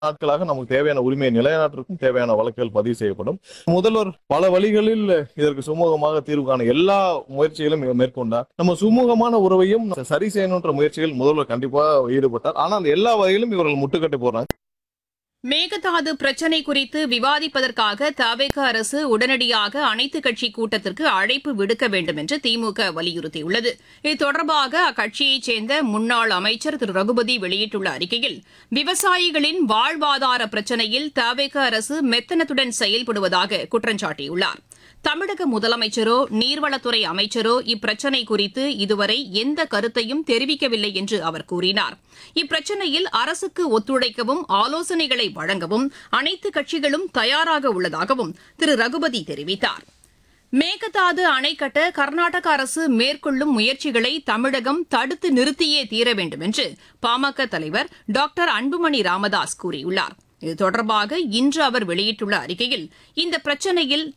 நாட்களாக நமக்கு தேவையான உரிமையை நிலைநாட்டுறதுக்கும் தேவையான வழக்குகள் பதிவு செய்யப்படும் முதல்வர் பல வழிகளில் இதற்கு சுமூகமாக தீர்வு காண எல்லா முயற்சிகளும் மேற்கொண்டார் நம்ம சுமூகமான உறவையும் சரி செய்யணுன்ற முயற்சிகள் முதல்வர் கண்டிப்பா ஈடுபட்டார் ஆனால் அந்த எல்லா வகையிலும் இவர்கள் முட்டுக்கட்டை போடுறாங்க மேகதாது பிரச்சினை குறித்து விவாதிப்பதற்காக தவேக அரசு உடனடியாக அனைத்துக் கட்சி கூட்டத்திற்கு அழைப்பு விடுக்க வேண்டும் என்று திமுக வலியுறுத்தியுள்ளது இது தொடர்பாக அக்கட்சியைச் சேர்ந்த முன்னாள் அமைச்சர் திரு ரகுபதி வெளியிட்டுள்ள அறிக்கையில் விவசாயிகளின் வாழ்வாதார பிரச்சினையில் தவேக அரசு மெத்தனத்துடன் செயல்படுவதாக குற்றம் சாட்டியுள்ளார் தமிழக முதலமைச்சரோ நீர்வளத்துறை அமைச்சரோ இப்பிரச்சினை குறித்து இதுவரை எந்த கருத்தையும் தெரிவிக்கவில்லை என்று அவர் கூறினார் இப்பிரச்சினையில் அரசுக்கு ஒத்துழைக்கவும் ஆலோசனைகளை வழங்கவும் அனைத்து கட்சிகளும் தயாராக உள்ளதாகவும் திரு ரகுபதி தெரிவித்தார் மேகதாது அணை கட்ட கர்நாடக அரசு மேற்கொள்ளும் முயற்சிகளை தமிழகம் தடுத்து நிறுத்தியே தீர வேண்டும் என்று பாமக தலைவர் டாக்டர் அன்புமணி ராமதாஸ் கூறியுள்ளார் இது தொடர்பாக இன்று அவர் வெளியிட்டுள்ள அறிக்கையில் இந்த பிரச்சினையில்